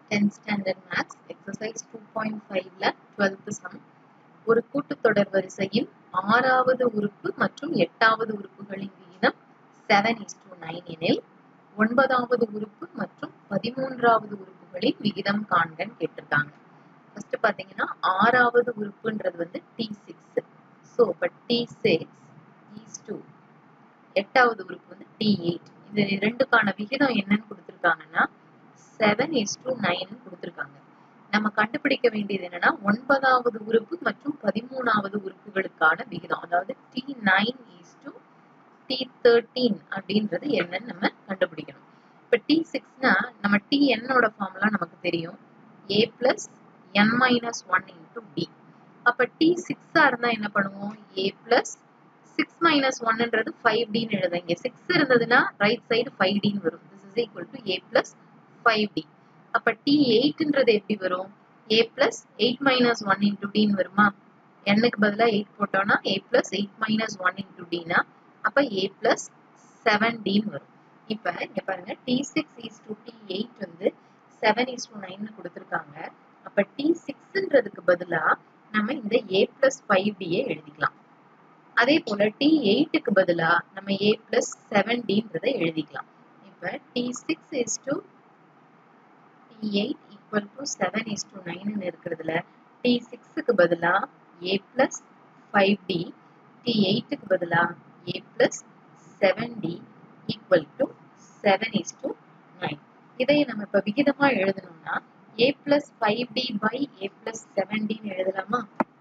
10th standard maths exercise 2.5ல 12th sum ஒரு கூட்டுத்தொடர் வரிசையின் ஆறாவது உறுப்பு மற்றும் எட்டாவது உறுப்புகளின் விகிதம் 7 is to 9 எனில் ஒன்பதாவது உறுப்பு மற்றும் பதிமூன்றாவது உறுப்புகளின் விகிதம் காண்கன்னு கேட்டிருக்காங்க ஃபர்ஸ்ட் பாத்தீங்கன்னா ஆறாவது உறுப்புன்றது வந்து டி சிக்ஸ் ஸோ இப்போ டி சிக்ஸ் ஈஸ் டூ எட்டாவது உறுப்பு வந்து டி எயிட் இது ரெண்டுக்கான விகிதம் என்னன்னு கொடுத்துருக்காங்கன்னா செவன் இஸ் டு நைன் கொடுத்துருக்காங்க நம்ம கண்டுபிடிக்க வேண்டியது என்னன்னா ஒன்பதாவது உறுப்பு மற்றும் பதிமூணாவது உறுப்புகளுக்கான விகிதம் அதாவது T nine is to T thirteen அப்படின்றது என்னன்னு நம்ம கண்டுபிடிக்கணும் இப்போ டி சிக்ஸ்னா நம்ம டி என்னோட ஃபார்ம்லாம் நமக்கு தெரியும் A plus N minus one into T அப்போ டி சிக்ஸா இருந்தா என்ன பண்ணுவோம் ஏ பிளஸ் சிக்ஸ் மைனஸ் ஒன்னுன்றது ஃபைவ் டின்னு எழுத இங்க சிக்ஸ் இருந்ததுன்னா ரைட் சைடு ஃபைவ் டின்னு வரும் this is equal to A plus five T அப்ப டி எயிட்ன்றது எப்படி வரும் A plus eight minus one into டின்னு வருமா எண்ணுக்கு பதிலாக எயிட் போட்டோம்னா A plus eight minus one into டினா அப்ப ஏ பிளஸ் செவன் டின்னு வரும் இப்ப இங்க பாருங்க T six is to T eight வந்து செவன் இஸ் டு நைன் கொடுத்துருக்காங்க அப்ப டி சிக்ஸ்ன்றதுக்கு பதிலா நம்ம இந்த ஏ பிளஸ் ஃபைவ் டியை எழுதிக்கலாம் அதே போல டி எயிட்டுக்கு பதிலா நம்ம ஏ பிளஸ் செவன் டின்றதை எழுதிக்கலாம் இப்ப T six is to T eight equal to seven is to nine இருக்கிறதுல டி சிக்ஸுக்கு பதிலா A plus five T T எயிட்டுக்கு பதிலா A plus seven T equal to seven is to nine இதை நம்ம இப்ப விகிதமா எழுதணும்னா A plus five T by A plus seven டின்னு எழுதலாமா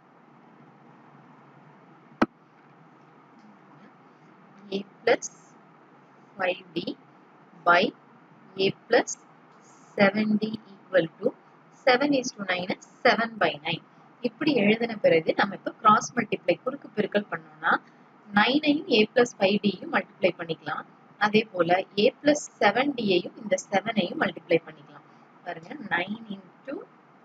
a plus 5d by a plus 7d equal to 7 is to 9 is 7 by 9 இப்படி எழுதின பிறகு நம்ம இப்போ கிராஸ் மல்டிப்ளை குறுக்கு பெருக்கல் பண்ணோம்னா நைனையும் ஏ பிளஸ் ஃபைவ் டியும் மல்டிப்ளை பண்ணிக்கலாம் அதே போல ஏ பிளஸ் செவன் டியையும் இந்த செவனையும் மல்டிப்ளை பண்ணிக்கலாம் பாருங்க nine into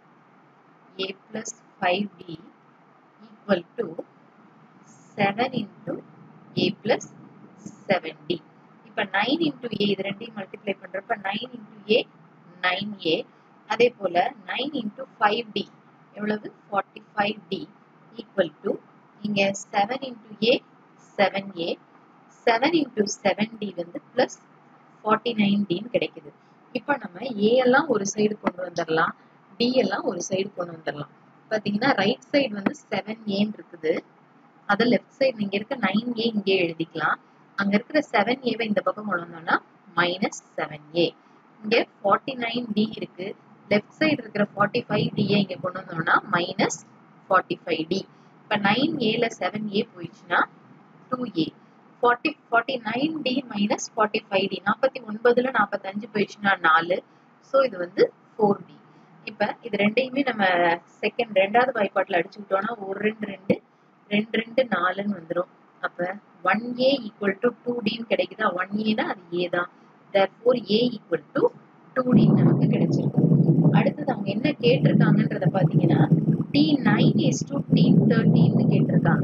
A plus five T equal to seven into A plus seven T இப்போ நைன் இன்டூ ஏ இது ரெண்டையும் மல்டிப்ளை பண்ணுறப்ப nine into A nine A அதே போல் நைன் இன்டூ ஃபைவ் டி எவ்வளவு forty five T equal to இங்கே seven into A seven A seven into seven T வந்து plus forty nine டின்னு கிடைக்குது இப்போ நம்ம ஏ எல்லாம் ஒரு சைடு கொண்டு வந்துடலாம் டி எல்லாம் ஒரு சைடு கொண்டு வந்துடலாம் பார்த்தீங்கன்னா ரைட் சைடு வந்து செவன் ஏன்னு இருக்குது அதை லெஃப்ட் சைடு இங்க இருக்க நைன் ஏ இங்கே எழுதிக்கலாம் அங்க இருக்கிற செவன் ஏவை இந்த பக்கம் கொண்டு வந்தோம்னா மைனஸ் செவன் ஏ இங்க ஃபார்ட்டி நைன் டி இருக்கு லெஃப்ட் சைடு இருக்கிற ஃபார்ட்டி ஃபைவ் டியை இங்க கொண்டு வந்தோம்னா மைனஸ் ஃபார்ட்டி ஃபைவ் டி இப்போ நைன் ஏல செவன் ஏ போயிடுச்சுன்னா two A forty forty nine T minus forty five T நாற்பத்தி ஒன்பதுல நாற்பத்தஞ்சு போயிடுச்சுன்னா நாலு ஸோ இது வந்து ஃபோர் டி இப்போ இது ரெண்டையுமே நம்ம செகண்ட் ரெண்டாவது வாய்ப்பாட்டில் அடிச்சுக்கிட்டோம்னா ஒரு ரெண்டு ரெண்டு ரெண்டு ரெண்டு நாலுன்னு வந்துடும் அப்போ one A equal to two டின்னு கிடைக்குதா ஒன் ஏனா அது ஏ தான் there four A equal to two டின்னு நமக்கு கிடைச்சிருக்கு அடுத்தது அவங்க என்ன கேட்டிருக்காங்கன்றத பார்த்தீங்கன்னா T nine is to T தேர்ட்டின்னு கேட்டிருக்காங்க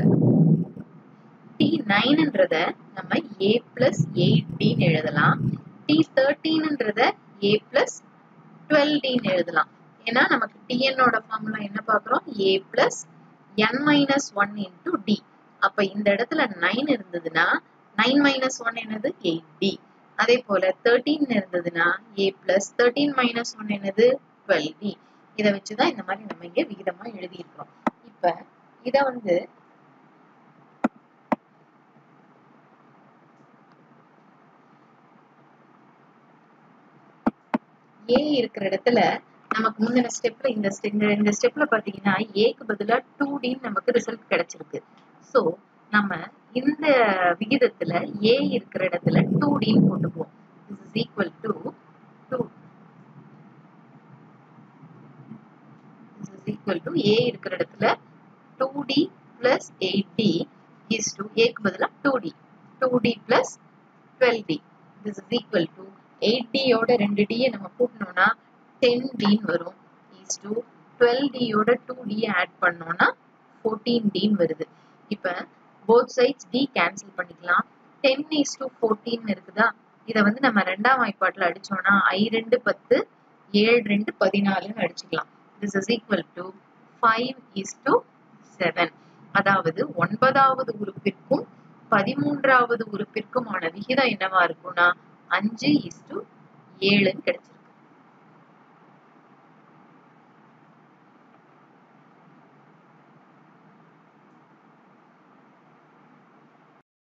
டி நைன்ன்றத நம்ம ஏ பிளஸ் எயிட் டின்னு எழுதலாம் டி தேர்ட்டீன்ன்றத ஏ பிளஸ் டுவெல் டின்னு எழுதலாம் ஏன்னா நமக்கு டிஎன்னோட ஃபார்முலா என்ன பார்க்குறோம் A plus n minus one into T அப்ப இந்த இடத்துல நைன் இருந்ததுன்னா நைன் மைனஸ் ஒன் என்னது எயிட் டி அதே போல தேர்ட்டீன் இருந்ததுன்னா A plus thirteen minus one என்னது டுவெல் டி இதை வச்சுதான் இந்த மாதிரி நம்ம இங்க விகிதமா எழுதியிருக்கிறோம் இப்ப இத வந்து ஏ இருக்கிற இடத்துல நமக்கு முந்தின ஸ்டெப்ல இந்த இந்த ஸ்டெப்ல பாத்தீங்கன்னா ஏக்கு பதிலா டூ டின்னு நமக்கு ரிசல்ட் கிடைச்சிருக்கு ஸோ நம்ம இந்த விகிதத்துல ஏ இருக்கிற இடத்துல டூ டின்னு போட்டுக்குவோம் this is equal to two this is equal to A இருக்கிற இடத்துல two T plus eight T is to ஏக்கு பதிலா two T two T plus twelve T this is equal to eight டியோட ரெண்டு டியை நம்ம கூட்டினோம்னா டென் டின்னு வரும் ஈஸ் டு டுவெல் டியோட டூ டியை ஆட் பண்ணோம்னா ஃபோர்டீன் டின்னு வருது இப்போ போத் சைட்ஸ் டி கேன்சல் பண்ணிக்கலாம் டென் இஸ் டு ஃபோர்டீன் இருக்குதா இதை வந்து நம்ம ரெண்டாம் வாய்ப்பாட்டில் அடிச்சோம்னா ஐ ரெண்டு பத்து ஏழு ரெண்டு பதினாலுன்னு அடிச்சுக்கலாம் this is equal to five is to seven அதாவது ஒன்பதாவது உறுப்பிற்கும் பதிமூன்றாவது உறுப்பிற்குமான விகிதம் என்னவா இருக்கும்னா அஞ்சு இஸ் டு ஏழுன்னு கிடைச்சிருக்கு